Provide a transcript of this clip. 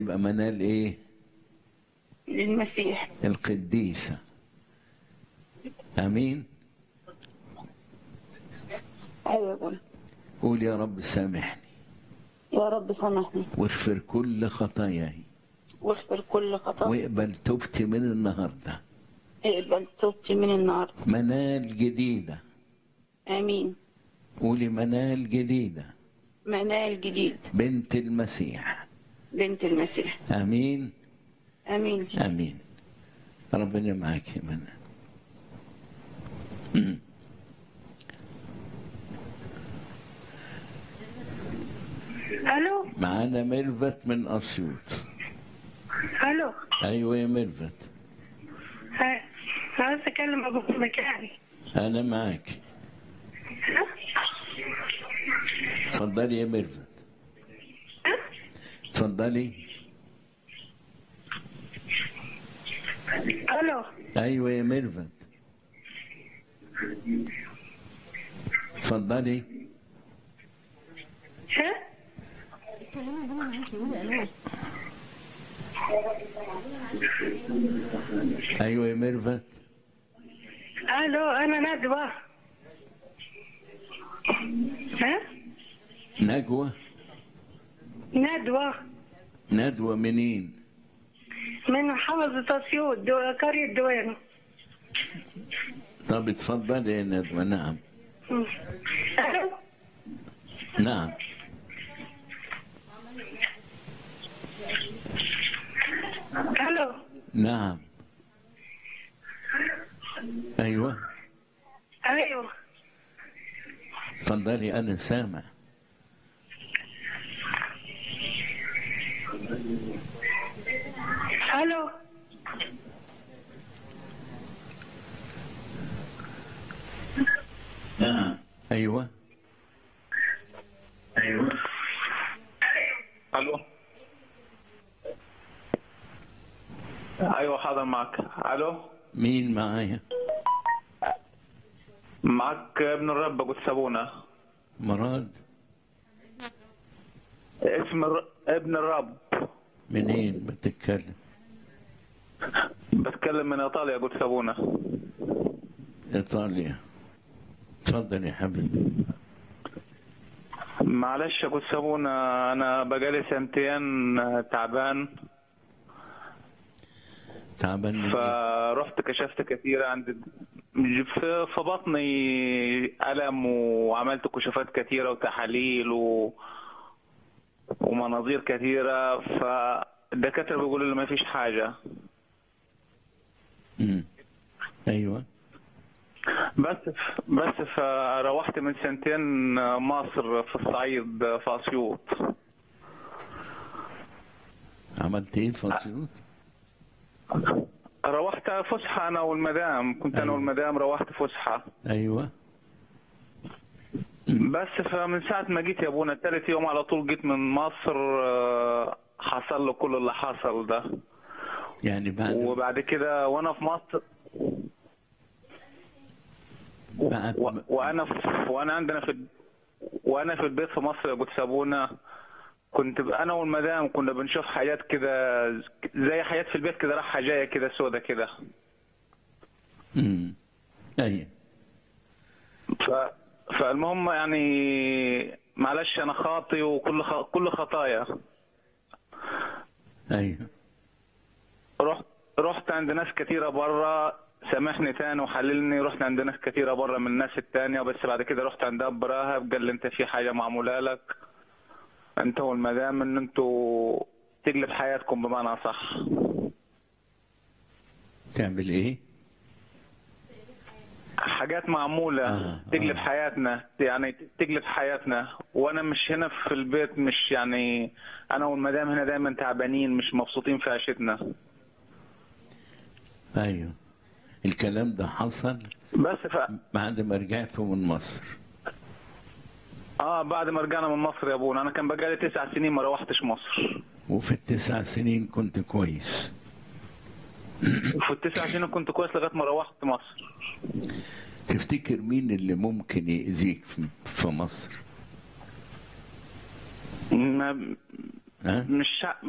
يبقى منال ايه للمسيح القديسة امين ايوه يا ابونا قول يا رب سامحني يا رب سامحني واغفر كل خطاياي واغفر كل خطأ واقبل توبتي من النهارده اقبل توبتي من النهارده منال جديدة امين قولي منال جديدة منال جديد بنت المسيح بنت المسيح امين امين امين ربنا معاك يا منال أمم. الو معانا ميرفت من اسيوط الو ايوه يا ميرفت ها- عاوز اكلم ابو مكاني انا معاك اتفضلي يا ميرفت اتفضلي الو ايوه يا ميرفت اتفضلي ها اتكلموا ربنا معاكي قولي الو ايوه يا ميرفت الو انا ندوه ها نجوى ندوه ندوى منين من محافظة أسيوط دو... قرية دوينة طب اتفضلي يا ندوى نعم ألو نعم ألو نعم ايوه أيوه اتفضلي انا سامع ألو نعم ايوه ايوه الو ايوه حاضر معك الو مين معايا معك ابن الرب ابو السبونه مراد اسم الر... ابن الرب منين بتتكلم بتكلم من ايطاليا ابو السبونه ايطاليا اتفضل يا حبيبي معلش يا ابو السبونه انا بقالي سنتين تعبان تعبان من إيه؟ فرحت كشفت كثير عند في في بطني ألم وعملت كشوفات كثيرة وتحاليل و... ومناظير كثيرة فالدكاترة بيقولوا لي ما فيش حاجة أمم. ايوه بس بس فروحت من سنتين مصر في الصعيد في أسيوط عملت ايه في اسيوط روحت فسحة أنا والمدام كنت أنا أيوة. والمدام روحت فسحة ايوه بس فمن ساعة ما جيت يا ابونا تالت يوم على طول جيت من مصر آه، حصل له كل اللي حصل ده يعني بعد وبعد كده وانا في مصر بعد و- وانا في وانا عندنا في وانا في البيت في مصر يا ابو سابونا كنت ب- انا والمدام كنا بنشوف حاجات كده زي حاجات في البيت كده رايحه جايه كده سودا كده أمم. ايوه ف فالمهم يعني معلش انا خاطي وكل خ... كل خطايا ايوه رحت رحت عند ناس كتيرة بره سامحني تاني وحللني رحت عند ناس كتيرة بره من الناس التانية بس بعد كده رحت عند اب راهب قال لي انت في حاجة معمولة لك انت والمدام ان انتوا تقلب حياتكم بمعنى صح تعمل ايه حاجات معمولة آه، تقلب آه. حياتنا يعني تقلب حياتنا وانا مش هنا في البيت مش يعني انا والمدام هنا دايما تعبانين مش مبسوطين في عيشتنا ايوه الكلام ده حصل بس ف... بعد ما رجعتوا من مصر اه بعد ما رجعنا من مصر يا ابونا انا كان بقالي تسع سنين ما روحتش مصر وفي التسع سنين كنت كويس في التسع سنين كنت كويس لغايه ما روحت مصر تفتكر مين اللي ممكن يأذيك في- في مصر ما ها مش